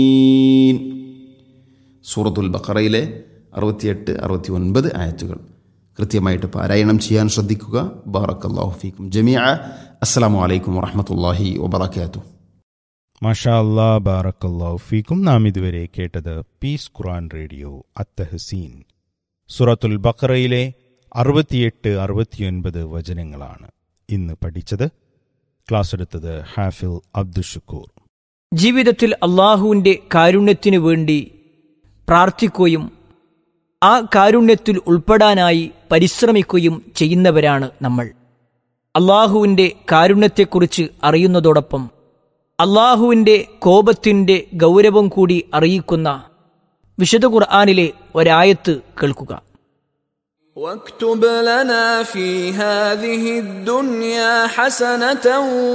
സൂറത്തുൽ ബഖറയിലെ അറുപത്തിയെട്ട് അറുപത്തി ഒൻപത് ആയത്തുകൾ കൃത്യമായിട്ട് പാരായണം ചെയ്യാൻ ശ്രദ്ധിക്കുക ബാറക്കല്ലാഹു ഫീക്കും ജമിയ അസ്സലാമു അലൈക്കും വറഹമത്തല്ലാഹി വബറകാതുഹു മാഷാ അല്ലാ ബാറക്കല്ലാഹു ഫീക്കും നാം ഇതുവരെ കേട്ടത് പീസ് ഖുറാൻ റേഡിയോ അത്തഹസീൻ സുറത്തുൽ ബഖറയിലെ അറുപത്തിയെട്ട് അറുപത്തിയൊൻപത് വചനങ്ങളാണ് ഇന്ന് പഠിച്ചത് ക്ലാസ് എടുത്തത് ഹാഫിൽ അബ്ദുഷക്കൂർ ജീവിതത്തിൽ അള്ളാഹുവിൻ്റെ കാരുണ്യത്തിനു വേണ്ടി പ്രാർത്ഥിക്കുകയും ആ കാരുണ്യത്തിൽ ഉൾപ്പെടാനായി പരിശ്രമിക്കുകയും ചെയ്യുന്നവരാണ് നമ്മൾ അള്ളാഹുവിൻ്റെ കാരുണ്യത്തെക്കുറിച്ച് അറിയുന്നതോടൊപ്പം അള്ളാഹുവിൻ്റെ കോപത്തിൻ്റെ ഗൗരവം കൂടി അറിയിക്കുന്ന വിശുദ്ധ ഖുർആാനിലെ ഒരായത്ത് കേൾക്കുക واكتب لنا في هذه الدنيا حسنة